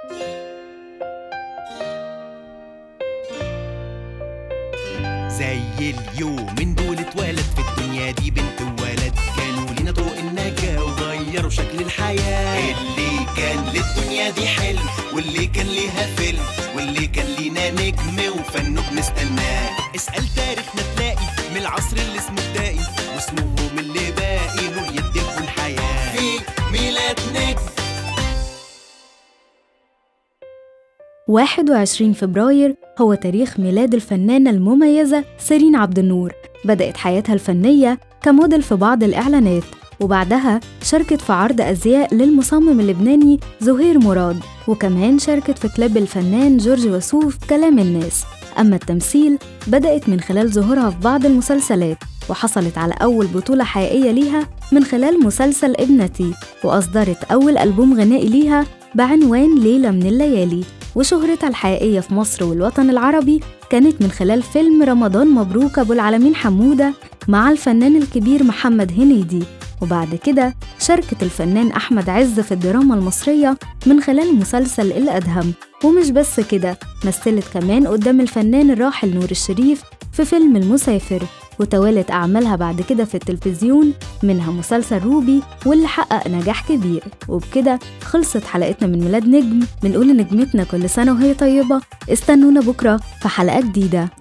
زي اليوم من دول اتولد في الدنيا دي بنت وولد كانوا لينا طرق النجاة وغيروا شكل الحياة اللي كان للدنيا دي حلم واللي كان ليها فيلم واللي كان لينا نجم وفنه بنستناه اسأل تاريخنا تلاقي من العصر اللي اسمه بدائي واسمهم اللي باقي نور يديكوا الحياة في ميلاد نجم 21 فبراير هو تاريخ ميلاد الفنانة المميزة سيرين عبد النور بدأت حياتها الفنية كموديل في بعض الإعلانات وبعدها شاركت في عرض أزياء للمصمم اللبناني زهير مراد وكمان شاركت في كليب الفنان جورج وسوف كلام الناس أما التمثيل بدأت من خلال ظهورها في بعض المسلسلات وحصلت على أول بطولة حقيقية ليها من خلال مسلسل ابنتي وأصدرت أول ألبوم غنائي ليها بعنوان ليلة من الليالي وشهرتها الحقيقية في مصر والوطن العربي كانت من خلال فيلم رمضان مبروك أبو العالمين حمودة مع الفنان الكبير محمد هنيدي وبعد كده شاركت الفنان أحمد عز في الدراما المصرية من خلال مسلسل الأدهم ومش بس كده مثلت كمان قدام الفنان الراحل نور الشريف في فيلم المسافر وتوالت أعمالها بعد كده في التلفزيون منها مسلسل روبي واللي حقق نجاح كبير وبكده خلصت حلقتنا من ميلاد نجم بنقول لنجمتنا كل سنة وهي طيبة استنونا بكرة في حلقة جديدة